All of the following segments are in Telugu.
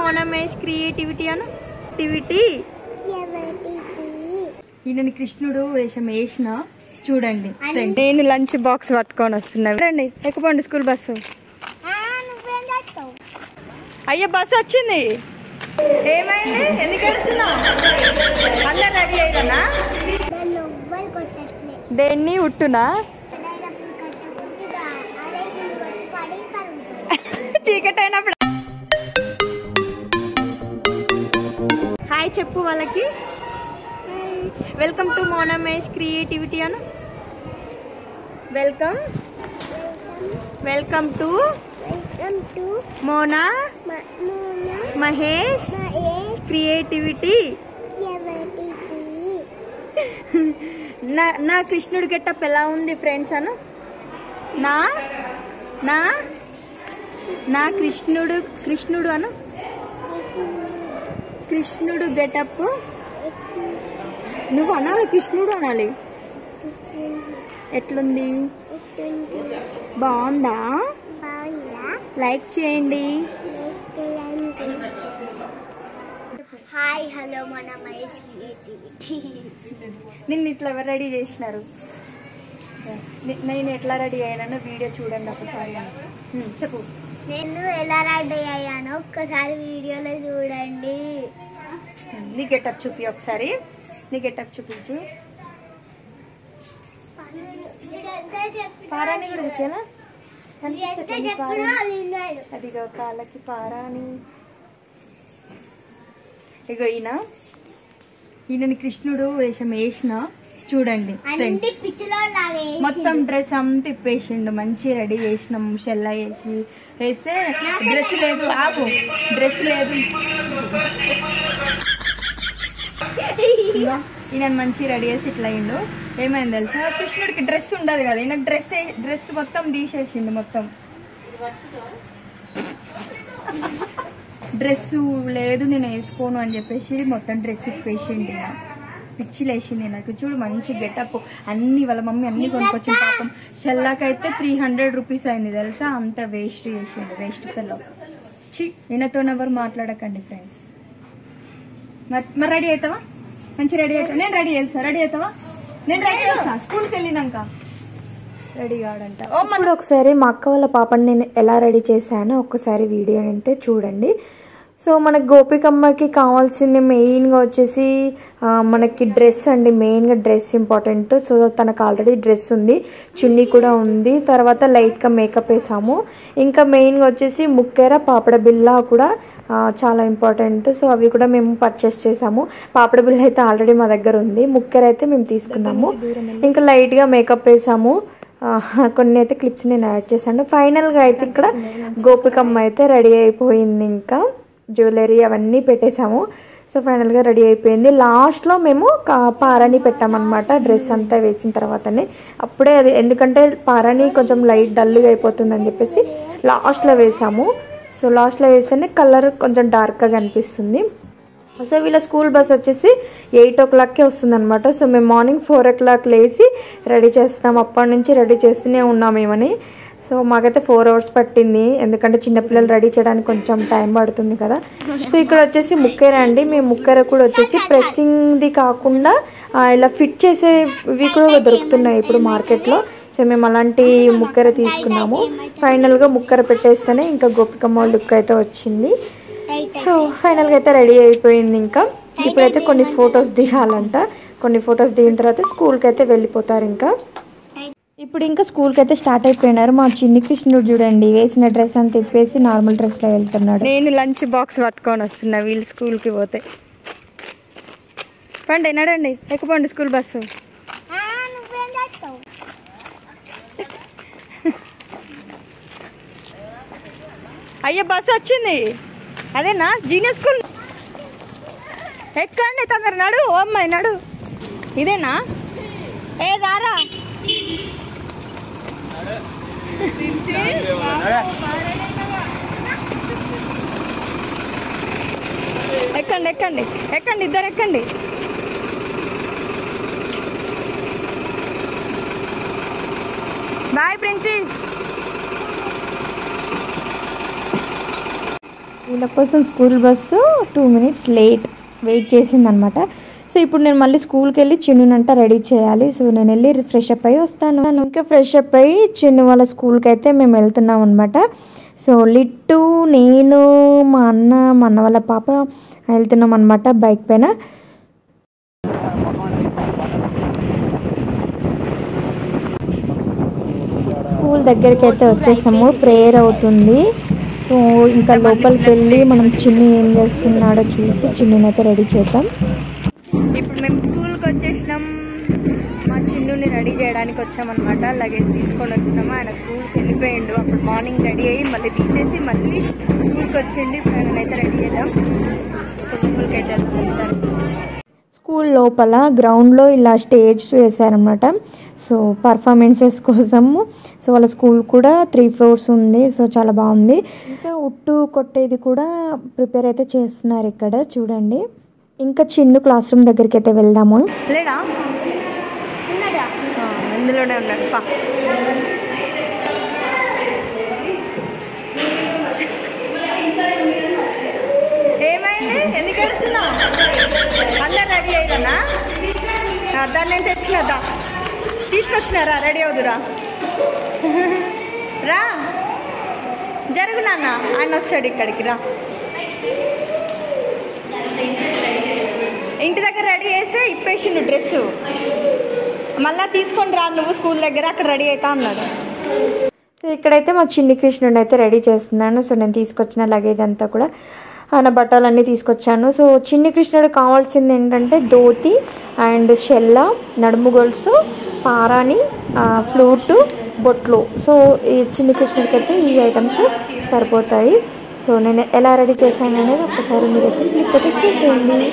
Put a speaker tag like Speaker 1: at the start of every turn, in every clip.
Speaker 1: మోనమేష్ క్రియేటివిటీ అను క్రియేటివిటీ ఈయనని కృష్ణుడు వేషం వేసిన చూడండి ఫ్రెండ్. నేను లంచ్ బాక్స్ పట్టుకొని వస్తున్నా రండి ఎక్కువండి స్కూల్ బస్సు అయ్యో బస్సు వచ్చింది ఏమైంది ఎందుకు వెళ్తున్నావు అందరు రెడీ అయ్యానా దేన్ని ఉట్టునా చీకటి అయినప్పుడు హాయ్ చెప్పు వాళ్ళకి వెల్కమ్ టు మోనమేష్ క్రియేటివిటీ అను welcome welcome to Mona Mahesh creativity నా నా కృష్ణుడు గెట్టప్ ఎలా ఉంది ఫ్రెండ్స్ అను నా నా నా కృష్ణుడు కృష్ణుడు అను కృష్ణుడు గెటప్ నువ్వు అనాలి కృష్ణుడు అనాలి ఎట్లుంది బాగుందా లైక్ చేయండి
Speaker 2: హాయ్ హలో మన మహేష్ క్రియేటివిటీ
Speaker 1: నిన్ను ఇట్లా ఎవరు రెడీ చేసినారు ని- నేను ఎట్లా రెడీ అయ్యానో వీడియో చూడండి ఒకసారి హ్మ్, చెప్పు
Speaker 2: నేను ఎలా రెడీ అయ్యానో ఒక్కసారి వీడియోలో చూడండి
Speaker 1: హ్మ్, నీ గెటప్ చూపి ఒకసారి నీ గెటప్ చూపించు పారాని కూడా ఓకేనా కనిపించట్లేదు పారాని. అదిగో కాళ్ళకి పారాని ఇగో ఈయన ఈయనని కృష్ణుడు వేషం వేసిన చూడండి ఫ్రెండ్స్
Speaker 2: అన్ని పిచ్చిలో లాగా
Speaker 1: మొత్తం డ్రెస్ అంతా తిప్పేసిండు మంచి రెడీ చేసినాం షెల్లా వేసి వేస్తే డ్రెస్ లేదు ఆపు డ్రెస్ లేదు ఇగో, ఈయన మంచి రెడీ చేసి ఇట్లా అయిండు ఏమైంది తెలుసా కృష్ణుడికి డ్రెస్ ఉండదు కదా ఈయన డ్రెస్ డ్రెస్ మొత్తం తీసేసిండు మొత్తం డ్రెస్ లేదు నేను వేసుకోను అని చెప్పేసి మొత్తం డ్రెస్ ఇప్పేసిండు ఈయన. పిచ్చి లేచింది నాకు చూడు మంచి గెటప్ అన్ని వాళ్ళ మమ్మీ అన్ని కొనుక్కొచ్చింది పాపం షెల్లాకైతే త్రీ హండ్రెడ్ రూపీస్ అయింది తెలుసా అంత వేస్ట్ చేసిండు వేస్ట్ పిల్ల చి ఈయనతో ఎవరు మాట్లాడకండి ఫ్రెండ్స్ మరి మరి రెడీ అవుతావా మంచి రెడీ అవుతావా నేను రెడీ చేస్తా రెడీ అవుతావా నేను రెడీ చేస్తా స్కూల్కి వెళ్ళినాక రెడీ కాడంట ఓ
Speaker 3: ఇప్పుడు ఒకసారి మా అక్క వాళ్ళ పాపని నేను ఎలా రెడీ చేశానో ఒక్కసారి వీడియో అయితే చూడండి సో మనకి గోపికమ్మకి కావాల్సింది మెయిన్గా వచ్చేసి ఆ, మనకి డ్రెస్ అండి మెయిన్గా డ్రెస్ ఇంపార్టెంట్ సో తనకు ఆల్రెడీ డ్రెస్ ఉంది చున్నీ కూడా ఉంది తర్వాత లైట్గా మేకప్ వేసాము ఇంకా మెయిన్గా వచ్చేసి ముక్కెర పాపడ బిల్ల కూడా ఆ, చాలా ఇంపార్టెంట్ సో అవి కూడా మేము పర్చేస్ చేసాము పాపడ బిల్ల అయితే ఆల్రెడీ మా దగ్గర ఉంది ముక్కెర అయితే మేము తీసుకున్నాము ఇంకా లైట్గా మేకప్ వేసాము ఆ, కొన్ని అయితే క్లిప్స్ నేను యాడ్ చేశాను ఫైనల్గా అయితే ఇక్కడ గోపికమ్మ అయితే రెడీ అయిపోయింది ఇంకా జ్యువెలరీ అవన్నీ పెట్టేశాము సో ఫైనల్గా రెడీ అయిపోయింది లాస్ట్లో మేము కా- పారాని పెట్టామన్నమాట డ్రెస్ అంతా వేసిన తర్వాతనే అప్పుడే అది ఎందుకంటే పారాని కొంచెం లైట్ డల్గా అయిపోతుందని చెప్పేసి లాస్ట్లో వేసాము సో లాస్ట్లో వేస్తేనే కలర్ కొంచెం డార్క్గా కనిపిస్తుంది సో వీళ్ళ స్కూల్ బస్ వచ్చేసి ఎయిట్ ఓ క్లాక్కే వస్తుంది అనమాట సో మేము మార్నింగ్ ఫోర్ ఓ క్లాక్ లేచి రెడీ చేస్తున్నాం అప్పటి నుంచి రెడీ చేస్తూనే ఉన్నాం ఏమని సో మాకైతే ఫోర్ అవర్స్ పట్టింది ఎందుకంటే చిన్నపిల్లలు రెడీ చేయడానికి కొంచెం టైం పడుతుంది కదా సో ఇక్కడ వచ్చేసి ముక్కెర అండి మేము ముక్కెర కూడా వచ్చేసి ప్రెస్సింగ్ది కాకుండా ఆ, ఇలా ఫిట్ చేసేవి కూడా దొరుకుతున్నాయి ఇప్పుడు మార్కెట్లో సో మేము అలాంటి ముక్కెర తీసుకున్నాము ఫైనల్గా ముక్కెర పెట్టేస్తేనే ఇంకా గోపికమ్మ లుక్ అయితే వచ్చింది సో ఫైనల్గా అయితే రెడీ అయిపోయింది ఇంకా ఇప్పుడైతే కొన్ని ఫొటోస్ దిగాలంట కొన్ని ఫొటోస్ దిగిన తర్వాత స్కూల్కి అయితే వెళ్ళిపోతారు ఇంకా ఇప్పుడు ఇంకా స్కూల్కి అయితే స్టార్ట్ అయిపోయినారు మా చిన్ని కృష్ణుడు చూడండి వేసిన డ్రెస్ అంతా తిప్పేసి నార్మల్ డ్రెస్లో వెళ్తున్నాడు
Speaker 1: నేను లంచ్ బాక్స్ పట్టుకొని వస్తున్నా వీళ్ళు స్కూల్కి పోతే పండి నడండి ఎక్కువండి స్కూల్ బస్సు
Speaker 2: నువ్వేం చేస్తావు
Speaker 1: అయ్యో బస్సు వచ్చింది అదేనా జీనియర్ స్కూల్ ఎక్కండి తొందర నడు ఓ అమ్మాయి నడు ఇదేనా ఏ దారా ఎక్కండి ఎక్కండి ఎక్కండి ఇద్దరు ఎక్కండి బాయ్ ప్రిన్సి
Speaker 3: వీళ్ళ కోసం school bus two minutes late wait చేసిందనమాట సో ఇప్పుడు నేను మళ్ళీ స్కూల్కి వెళ్ళి చిన్నునంట రెడీ చేయాలి సో నేను వెళ్ళి ఫ్రెష్ అప్ అయ్యి వస్తాను నేను ఇంకా ఫ్రెష్ అప్ అయ్యి చిన్ను వాళ్ళ స్కూల్కి అయితే మేము వెళ్తున్నాం అనమాట సో లిట్టు నేను మా అన్న మా అన్న వాళ్ళ పాప వెళ్తున్నాం అనమాట బైక్ పైన స్కూల్ దగ్గరికి అయితే వచ్చేసాము ప్రేయర్ అవుతుంది సో ఇంకా లోపలికి వెళ్ళి మనం చిన్ని ఏం చేస్తున్నాడో చూసి చిన్నిని అయితే రెడీ చేద్దాం
Speaker 1: ఇప్పుడు మేము స్కూల్కి వచ్చేసినాం మా చిన్నుని రెడీ చేయడానికి వచ్చామన్నమాట లగేజ్ తీసుకొని వచ్చినాము ఆయన స్కూల్కి వెళ్ళిపోయిండు అప్పుడు మార్నింగ్ రెడీ అయ్యి మళ్ళీ తీసేసి మళ్ళీ స్కూల్కి వచ్చిండి ఇప్పుడు ఆయన అయితే రెడీ చేద్దాం సో స్కూల్కి అయితే వెళ్దాం ఒకసారి
Speaker 3: స్కూల్ లోపల గ్రౌండ్లో ఇలా స్టేజ్ వేశారనమాట సో పర్ఫార్మెన్సెస్ కోసము సో వాళ్ళ స్కూల్ కూడా త్రీ ఫ్లోర్స్ ఉంది సో చాలా బాగుంది ఇంకా ఉట్టు కొట్టేది కూడా ప్రిపేర్ అయితే చేస్తున్నారు ఇక్కడ చూడండి ఇంకా చిన్ను క్లాస్ రూమ్ దగ్గరికి అయితే వెళ్దాము
Speaker 1: లేడా ఆ, ఇందులోనే ఉన్నాడు పా ఏమైంది ఎందుకు వెళ్తున్నావు అందరు రెడీ అయ్యారనా దాన్ని నేను తెచ్చినదా తీసుకొచ్చినారా రెడీ అవుదురా రా జరుగు నాన్న ఆయన వస్తాడు ఇక్కడికి రా ఇంటి దగ్గర రెడీ చేస్తే ఇప్పేసిండు డ్రెస్ మళ్ళా తీసుకొని రా నువ్వు స్కూల్ దగ్గర అక్కడ రెడీ అవుతా అన్నాడు
Speaker 3: సో ఇక్కడైతే మా చిన్ని కృష్ణుడిని అయితే రెడీ చేస్తున్నాను సో నేను తీసుకొచ్చిన లగేజ్ అంతా కూడా ఆయన బట్టలన్నీ తీసుకొచ్చాను సో చిన్ని కృష్ణుడు కావాల్సింది ఏంటంటే ధోతి అండ్ షెల్ల నడుము గొలుసు పారాని ఆ, ఫ్లూటు బొట్లు సో ఈ చిన్ని కృష్ణుడికి అయితే ఈ ఐటమ్స్ సరిపోతాయి సో నేను ఎలా రెడీ చేశాను అనేది ఒకసారి మీరైతే క్లిక్ అయితే చూసేయండి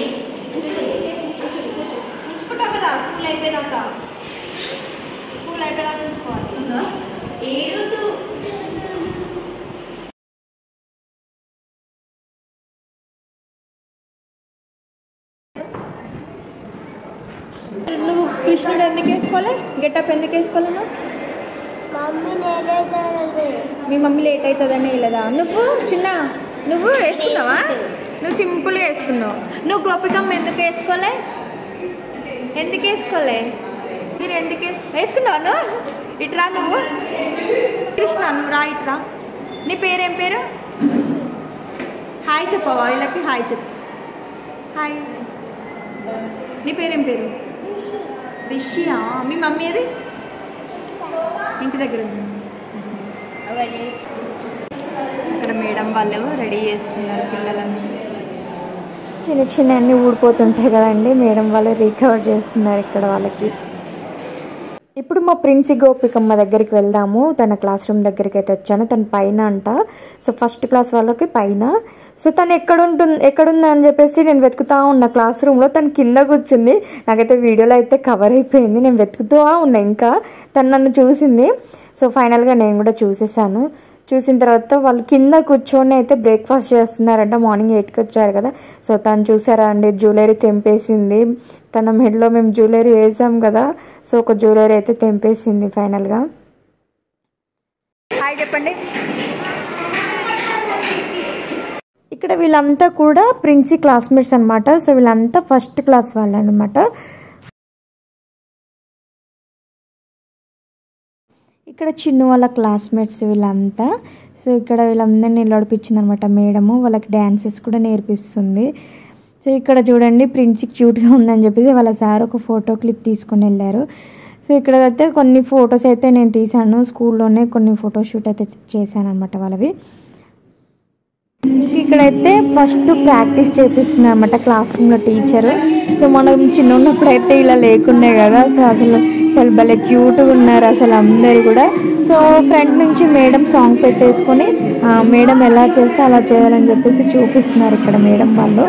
Speaker 1: నువ్వు కృష్ణుడు ఎందుకు వేసుకోవాలి గెటప్ ఎందుకు వేసుకోవాలి నువ్వు
Speaker 2: మమ్మీ నేనే తెలియదు
Speaker 1: మీ మమ్మీ లేట్ అవుతుందని వెళ్ళదా నువ్వు చిన్న నువ్వు వేసుకున్నావా నువ్వు సింపుల్గా వేసుకున్నావు నువ్వు గోపికమ్మ ఎందుకు వేసుకోలే ఎందుకు వేసుకోలే మీరు ఎందుకు వేసు వేసుకున్నావా నువ్వు ఇట్రా నువ్వు కృష్ణ నువ్వు రా ఇట్రా నీ పేరేం పేరు హాయ్ చెప్పవా వీళ్ళకి హాయ్ చెప్పు హాయ్ నీ పేరేం పేరు రిషియా మీ మమ్మీ ఏది ఇంటి దగ్గర ఉంది అక్కడ మేడం వాళ్ళు రెడీ చేస్తున్నారు పిల్లలను
Speaker 3: చిన్న చిన్న అన్ని ఊడిపోతుంటాయి కదండి మేడం వాళ్ళు రికవర్ చేస్తున్నారు ఇక్కడ వాళ్ళకి ఇప్పుడు మా ప్రిన్సి గోపికమ్మ దగ్గరికి వెళ్దాము తన క్లాస్ రూమ్ దగ్గరికి అయితే వచ్చాను తన పైన అంట సో ఫస్ట్ క్లాస్ వాళ్ళకి పైన సో తను ఎక్కడ ఉంటుంది ఎక్కడుందా అని చెప్పేసి నేను వెతుకుతా ఉన్నా క్లాస్ రూమ్లో తను కింద కూర్చుంది నాకైతే వీడియోలో అయితే కవర్ అయిపోయింది నేను వెతుకుతూ ఉన్నా ఇంకా తను నన్ను చూసింది సో ఫైనల్గా నేను కూడా చూసేసాను చూసిన తర్వాత వాళ్ళు కింద కూర్చొని అయితే బ్రేక్ఫాస్ట్ చేస్తున్నారంట మార్నింగ్ ఎయిట్కి వచ్చారు కదా సో తను చూసారా అండి జ్యువెలరీ తెంపేసింది తన మెడలో మేము జ్యువెలరీ వేసాం కదా సో ఒక జ్యువెలరీ అయితే తెంపేసింది ఫైనల్గా
Speaker 1: హాయ్ చెప్పండి
Speaker 3: ఇక్కడ వీళ్ళంతా కూడా ప్రిన్సీ క్లాస్మేట్స్ అనమాట సో వీళ్ళంతా ఫస్ట్ క్లాస్ వాళ్ళు అనమాట ఇక్కడ చిన్న వాళ్ళ క్లాస్మేట్స్ వీళ్ళంతా సో ఇక్కడ వీళ్ళందరినీ నిలబడిపించింది అనమాట మేడము వాళ్ళకి డ్యాన్సెస్ కూడా నేర్పిస్తుంది సో ఇక్కడ చూడండి ప్రిన్సీ క్యూట్గా ఉందని చెప్పేసి వాళ్ళ సార్ ఒక ఫోటో క్లిప్ తీసుకొని వెళ్ళారు సో ఇక్కడ అయితే కొన్ని ఫొటోస్ అయితే నేను తీశాను స్కూల్లోనే కొన్ని ఫోటోషూట్ అయితే చేశాను అనమాట వాళ్ళవి ఇక్కడైతే ఫస్ట్ ప్రాక్టీస్ చేపిస్తుంది అనమాట క్లాస్ రూమ్లో టీచర్ సో మనం చిన్న ఉన్నప్పుడు అయితే ఇలా లేకుండే కదా సో అసలు చాలా భలే క్యూట్గా ఉన్నారు అసలు అందరు కూడా సో ఫ్రంట్ నుంచి మేడం సాంగ్ పెట్టేసుకొని ఆ, మేడం ఎలా చేస్తే అలా చేయాలని చెప్పేసి చూపిస్తున్నారు ఇక్కడ మేడం వాళ్ళు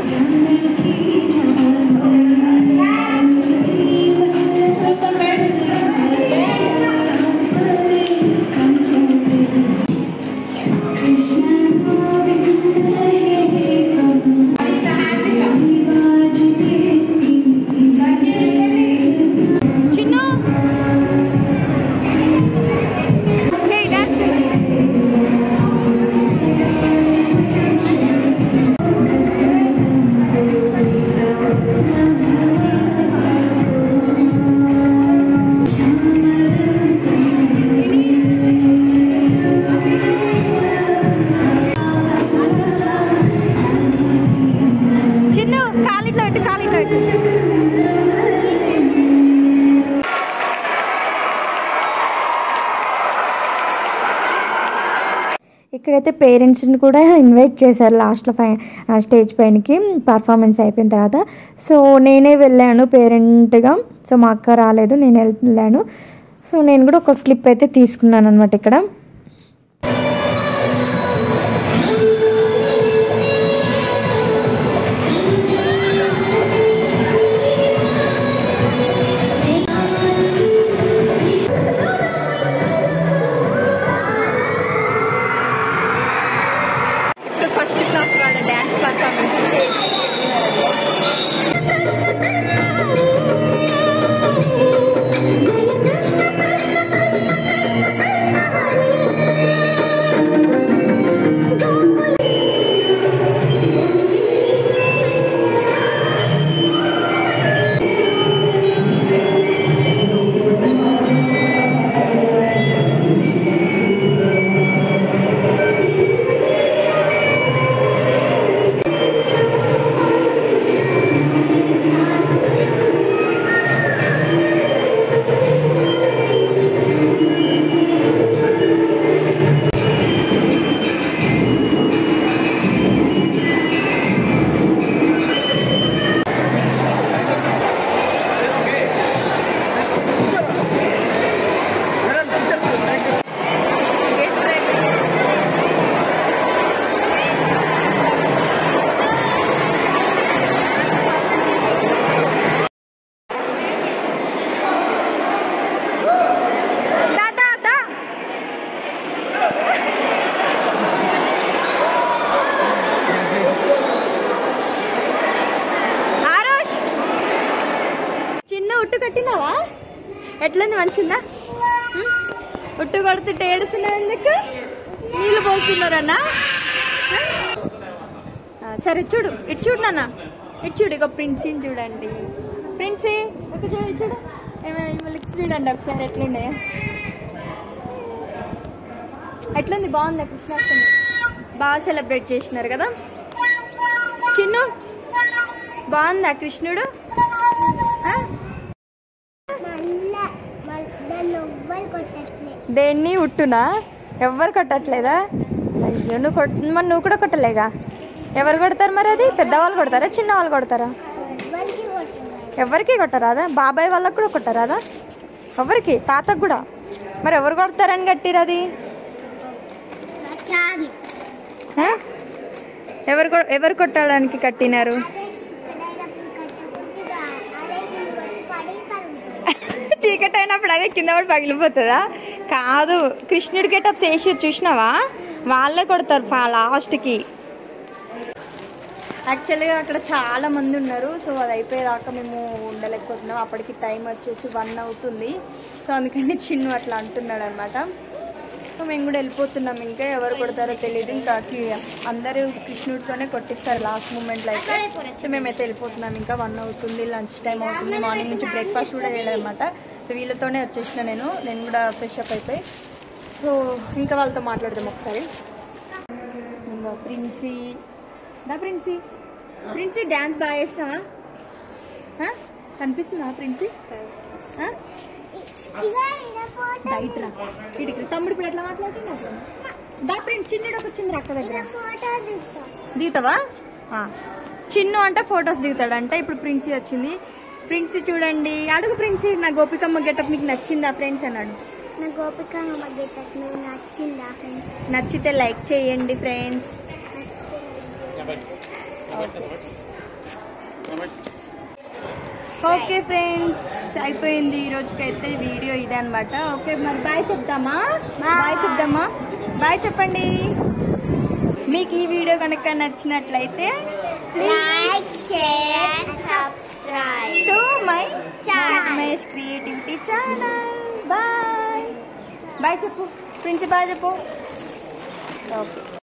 Speaker 1: చిన్ను చేయి డాన్స్
Speaker 3: అయితే పేరెంట్స్ని కూడా ఇన్వైట్ చేశారు లాస్ట్లో ఫై స్టేజ్ పైనకి పర్ఫార్మెన్స్ అయిపోయిన తర్వాత సో నేనే వెళ్ళాను పేరెంట్గా సో మా అక్క రాలేదు నేను వెళ్ళాను సో నేను కూడా ఒక క్లిప్ అయితే తీసుకున్నాను అనమాట ఇక్కడ
Speaker 1: ఇప్పుడు ఫస్ట్ క్లాస్ వాళ్ళ డ్యాన్స్ పర్ఫార్మెన్స్ స్టేజ్ చిన్న ఉట్టు కట్టినావా ఎట్లుంది మంచిందా ఉం? ఉట్టు కొడుతుంటే ఏడుతున్నావు ఎందుకు నీళ్ళు పోస్తున్నారన్నా ఆ, సరే చూడు ఇటు చూడు నాన్న ఇటు చూడు ఇక ప్రిన్సీని చూడండి ప్రిన్సీ ఒక చూడు ఇటు చూడు ఏమో లిక్స్ చూడండి ఒకసారి ఎట్లుండే ఎట్లుంది బాగుందా కృష్ణాష్టమి బాగా సెలబ్రేట్ చేసినారు కదా చిన్ను బాగుందా కృష్ణుడు ఆ?
Speaker 2: మళ్ళా నన్ను ఎవ్వరు కొట్టట్లే
Speaker 1: దేన్ని ఉట్టునా ఎవ్వరు కొట్టట్లేదా అయ్యో నువ్వు కొట్ మరి నువ్వు కూడా కొట్టలేగా ఎవరు కొడతారు మరి అది పెద్దవాళ్ళు కొడతారా చిన్న వాళ్ళు కొడతారా
Speaker 2: ఎవ్వరికి కొట్టున్నారు
Speaker 1: ఎవరికి కొట్టరాదా బాబాయ్ వాళ్ళకి కూడా కొట్టరాదా ఎవరికి తాతకు కూడా మరి ఎవరు కొడతారని కట్టిరు అది
Speaker 2: చాలు
Speaker 1: ఆ? ఎవరు కొ- ఎవరు కొట్టడానికి కట్టినారు
Speaker 2: అదే చిక్కడైనప్పుడు కట్టకుంటే అదే నువ్వు వచ్చి పడి పరుగుతుంది
Speaker 1: చీకటి అయినప్పుడు అదే కింద పడి పగిలిపోతుందా కాదు కృష్ణుడి గెటప్స్ వేసి చూసినావా వాళ్ళే కొడతారు ఫా లాస్ట్కి యాక్చువల్గా అక్కడ చాలా మంది ఉన్నారు సో అది అయిపోయేదాకా మేము ఉండలేకపోతున్నాం అప్పటికి టైం వచ్చేసి వన్ అవుతుంది సో అందుకని చిన్ను అట్లా అంటున్నాడు అనమాట సో మేము కూడా వెళ్ళిపోతున్నాం ఇంకా ఎవరు కొడతారో తెలియదు ఇంకా కి- అందరూ కృష్ణుడితోనే కొట్టిస్తారు లాస్ట్ మూమెంట్లో అయితే సో మేమైతే వెళ్ళిపోతున్నాం ఇంకా వన్ అవుతుంది లంచ్ టైం అవుతుంది మార్నింగ్ నుంచి బ్రేక్ఫాస్ట్ కూడా చేయలేదన్నమాట సో వీళ్ళతోనే వచ్చేసిన నేను నేను కూడా ఫ్రెష్ అప్ అయిపోయి సో ఇంకా వాళ్ళతో మాట్లాడదాం ఒకసారి ఇంకా ప్రిన్సీ దా ప్రిన్సీ ప్రిన్సీ డ్యాన్స్ బాగా చేసినావా ఆ? కనిపిస్తుందా ప్రిన్సీ ఆ?
Speaker 2: ఇదిగో ఈడ ఫోటో
Speaker 1: బయట రా. ఇడికి రా. తమ్ముడు ఇప్పుడు ఎట్లా మాట్లాడుతున్నావు దా ప్రిన్స్ చిన్నుడు ఒక చిన్న అక్క దగ్గర
Speaker 2: ఫోటో తీస్తా
Speaker 1: దిగుతావా ఆ. చిన్ను అంటే ఫొటోస్ దిగుతాడంట ఇప్పుడు ప్రిన్సీ వచ్చింది ప్రిన్సీ చూడండి అడుగు ప్రిన్సీ నా గోపికమ్మ గెటప్ మీకు నచ్చిందా ఫ్రెండ్స్ అన్నాడు
Speaker 2: నా గోపిక గెటక్ నువ్వు నచ్చిందా ఫ్రెండ్స్
Speaker 1: నచ్చితే లైక్ చేయండి ఫ్రెండ్స్ ఓకే ఫ్రెండ్స్ అయిపోయింది ఈ రోజుకైతే వీడియో ఇదే అనమాట ఓకే మరి బాయ్ చెప్దామా బాయ్ చెప్దామా బాయ్ చెప్పండి మీకు ఈ వీడియో కనుక నచ్చినట్లయితే
Speaker 2: like share subscribe
Speaker 1: to my
Speaker 2: Channel.
Speaker 1: My creativity channel bye bye చెప్పు ప్రిన్సి బాయ్ చెప్పు ఓకే